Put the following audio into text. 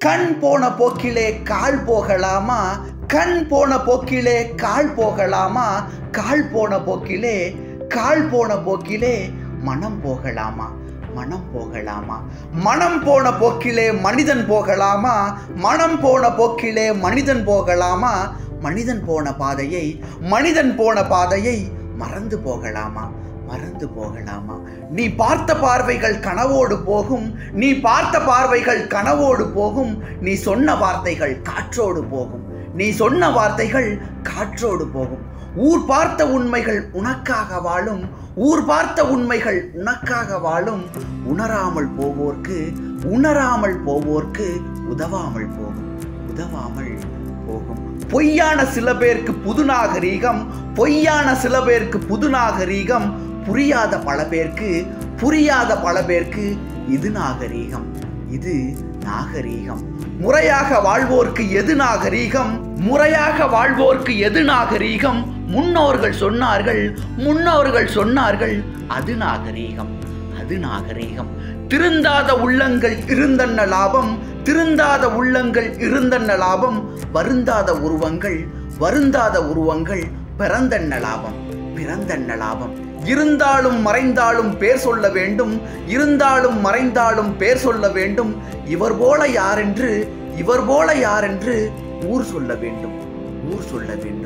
கண் போன போக்கிலே கால் போகலாமா கண் போன போக்கிலே கால் போகலாமா கால் போன போக்கிலே கால் போன போக்கிலே மனம் போகலாமா மனம் போகலாமா மனம் போன போக்கிலே மனிதன் போகலாமா மனம் போன போக்கிலே மனிதன் போகலாமா மனிதன் போன பாதையை மனிதன் போன பாதையை மறந்து போகலாமா மறந்து போகலாமா நீ பார்த்த பார்வைகள் கனவோடு போகும் நீ பார்த்த பார்வைகள் கனவோடு போகும் நீ சொன்ன வார்த்தைகள் காற்றோடு போகும் நீ சொன்ன வார்த்தைகள் காற்றோடு போகும் ஊர் பார்த்த உண்மைகள் உனக்காக வாழும் ஊர் பார்த்த உண்மைகள் உனக்காக வாழும் உணராமல் போவோர்க்கு உணராமல் போவோர்க்கு உதவாமல் போகும் உதவாமல் போகும் பொய்யான சில பேருக்கு புது நாகரீகம் பொய்யான சில பேருக்கு புது நாகரீகம் புரியாத பல பேருக்கு புரியாத பல பேருக்கு இது நாகரீகம் இது நாகரீகம் முறையாக வாழ்வோர்க்கு எது நாகரீகம் முறையாக வாழ்வோர்க்கு எது நாகரீகம் முன்னோர்கள் சொன்னார்கள் முன்னோர்கள் சொன்னார்கள் அது நாகரீகம் அது நாகரீகம் திருந்தாத உள்ளங்கள் இருந்தன்ன லாபம் திருந்தாத உள்ளங்கள் இருந்தன்ன லாபம் வருந்தாத உருவங்கள் வருந்தாத உருவங்கள் பிறந்தன்ன லாபம் பிறந்தன்ன லாபம் இருந்தாலும் மறைந்தாலும் பேர் சொல்ல வேண்டும் இருந்தாலும் மறைந்தாலும் பேர் சொல்ல வேண்டும் இவர் போல யாரென்று இவர் போல யாரென்று ஊர் சொல்ல வேண்டும் ஊர் சொல்ல வேண்டும்